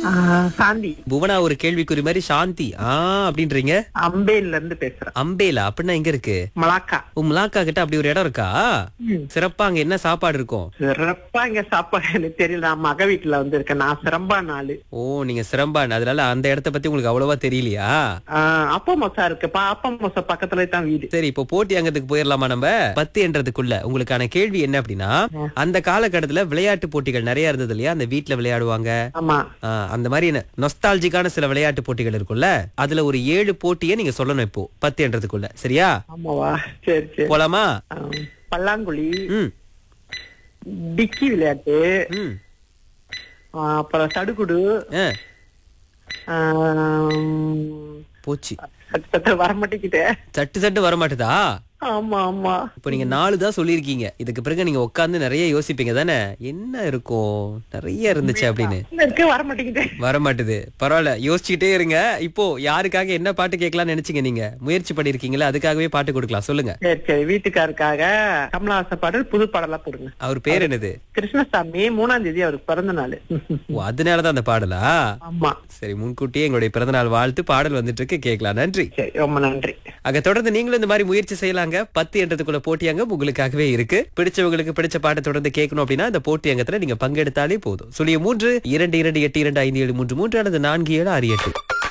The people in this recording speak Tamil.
ஆ, சாந்தி புவனா ஒரு கேள்விக்குறி மாதிரி சாந்தி ஆ அப்படின்றீங்க அம்பேல்ல இருந்து பேசுறேன் அம்பேலா அப்படின்னா எங்க இருக்கு மலாக்கா உன் முலாக்கா கிட்ட அப்படி ஒரு இடம் இருக்கா ம். சிறப்பா அங்க என்ன சாப்பாடு இருக்கும் சிறப்பா இங்க சாப்பாடு எனக்கு தெரியல நான் மக வீட்டுல வந்து இருக்கேன் நான் சிறம்பா நாளு ஓ நீங்க சிறம்பான் அதனால அந்த இடத்த பத்தி உங்களுக்கு அவ்வளவா தெரியலையா ஆ, அப்பா மோசா இருக்குப்பா அப்பா மோசா பக்கத்துல தான் வீடு சரி இப்போ போட்டி அங்கத்துக்கு போயிடலாமா நம்ம பத்து என்றதுக்குள்ள உங்களுக்கான கேள்வி என்ன அப்படின்னா அந்த காலகட்டத்துல விளையாட்டு போட்டிகள் நிறைய இருந்தது இல்லையா அந்த வீட்ல விளையாடுவாங்க ஆமா ஆ, அந்த மாதிரி என்ன நொஸ்டாலஜிக்கான சில விளையாட்டு போட்டிகள் இருக்கும்ல அதுல ஒரு ஏழு போட்டியை நீங்க சொல்லணும் இப்போ பத்து என்றதுக்குள்ள சரியா ஆமாவா சரி சரி போலாமா ஆ, பல்லாங்குழி ம் டிக்கி விளையாட்டு ம் ஆ, அப்புறம் சடுகுடு ஆ, ஆம், போச்சு சட்டு சட்டு வர மாட்டேங்கிட்டே சட்டு சட்டு வர மாட்டுதா ஆமா ஆமா இப்போ நீங்க நாலு தான் சொல்லியிருக்கீங்க இதுக்கு பிறகு நீங்க உட்கார்ந்து நிறைய யோசிப்பீங்க தானே என்ன இருக்கும் நிறைய இருந்துச்சு அப்படின்னு இல்ல, இருக்கு வர மாட்டேங்கிட்டே வர மாட்டுது பரவாயில்ல யோசிச்சுக்கிட்டே இருங்க இப்போ யாருக்காக என்ன பாட்டு கேட்கலாம்னு நினைச்சீங்க நீங்க முயற்சி பண்ணிருக்கீங்களா அதுக்காகவே பாட்டு கொடுக்கலாம் சொல்லுங்க சரி சரி வீட்டுக்காருக்காக கமலஹாச பாடல் புது பாடலா போடுங்க அவர் பேர் என்னது கிருஷ்ணசாமி மூணாம் தேதி அவருக்கு பிறந்த நாள் ஓ அதனாலதான் அந்த பாடலா ஆமா சரி முன்கூட்டியே எங்களுடைய பிறந்தநாள் வாழ்த்து பாடல் வந்துட்டு இருக்கு கேட்கலாம் நன்றி சரி ரொம்ப நன்றி அங்க தொடர்ந்து நீங்களும் இந்த மாதிரி முயற்சி செய்யலாங்க பத்து என்றதுக்குள்ள போட்டியங்க உங்களுக்காகவே இருக்கு பிடிச்சவங்களுக்கு பிடிச்ச பாட்டை தொடர்ந்து கேட்கணும் அப்படின்னா இந்த போட்டி அங்கத்துல நீங்க பங்கெடுத்தாலே போதும் சுழிய மூன்று இரண்டு இரண்டு எட்டு இரண்டு ஐந்து ஏழு மூன்று மூன்று அல்லது நான்கு ஏழு ஆறு எட்டு